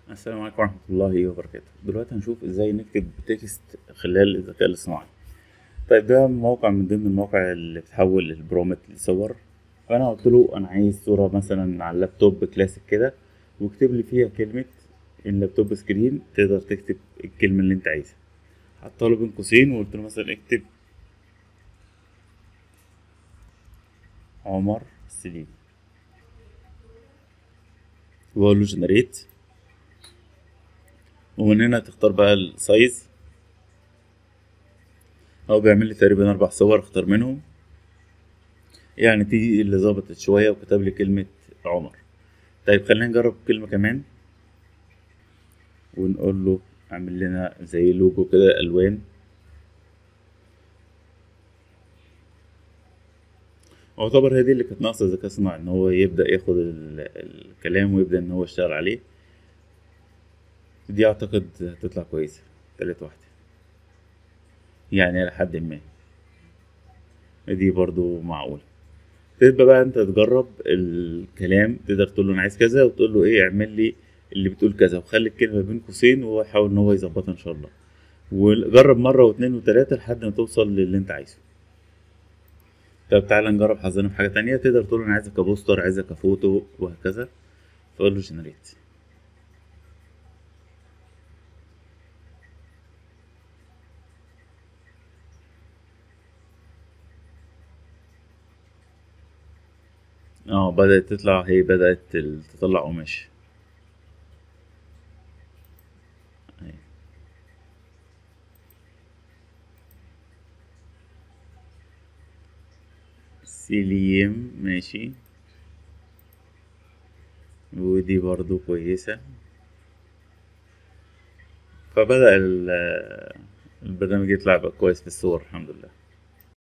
السلام عليكم ورحمة الله وبركاته دلوقتي هنشوف ازاي نكتب تكست خلال الذكاء الاصطناعي طيب ده موقع من ضمن المواقع اللي بتحول البرومت لصور فانا قلت له انا عايز صورة مثلا على اللابتوب كلاسيك كده واكتب لي فيها كلمة اللابتوب سكرين تقدر تكتب الكلمة اللي انت عايزها حطها له بين قوسين وقلت له مثلا اكتب عمر سليم واقول له جنريت ومن هنا تختار بقى السايز هو بيعمل لي تقريبا اربع صور اختار منهم يعني دي اللي ظبطت شوية وكتب لي كلمة عمر طيب خلينا نجرب كلمة كمان ونقول له اعمل لنا زي لوجو كده الوان يعتبر هي دي اللي كانت ناقصة الذكاء الصناعي ان هو يبدأ ياخد ال- الكلام ويبدأ ان هو يشتغل عليه دي اعتقد هتطلع كويسة تالت واحدة يعني لحد ما دي برضو معقولة تبقى بقى انت تجرب الكلام تقدر تقول له انا عايز كذا وتقول له ايه اعمل لي اللي بتقول كذا وخلي الكلمة بين قوسين وهو يحاول ان هو يظبطها ان شاء الله وجرب مرة واتنين وتلاتة لحد ما توصل للي انت عايزه طب تعالى نجرب حظنا في حاجة تانية تقدر تقول انا عايزك كبوستر عايزك كفوتو وهكذا تقول له جنريت اه بدأت تطلع هي بدأت ال- تطلع قماش أهي. سيليم ماشي ودي برضو كويسة فبدأ ال- البرنامج يطلع بقى كويس في الصور الحمد لله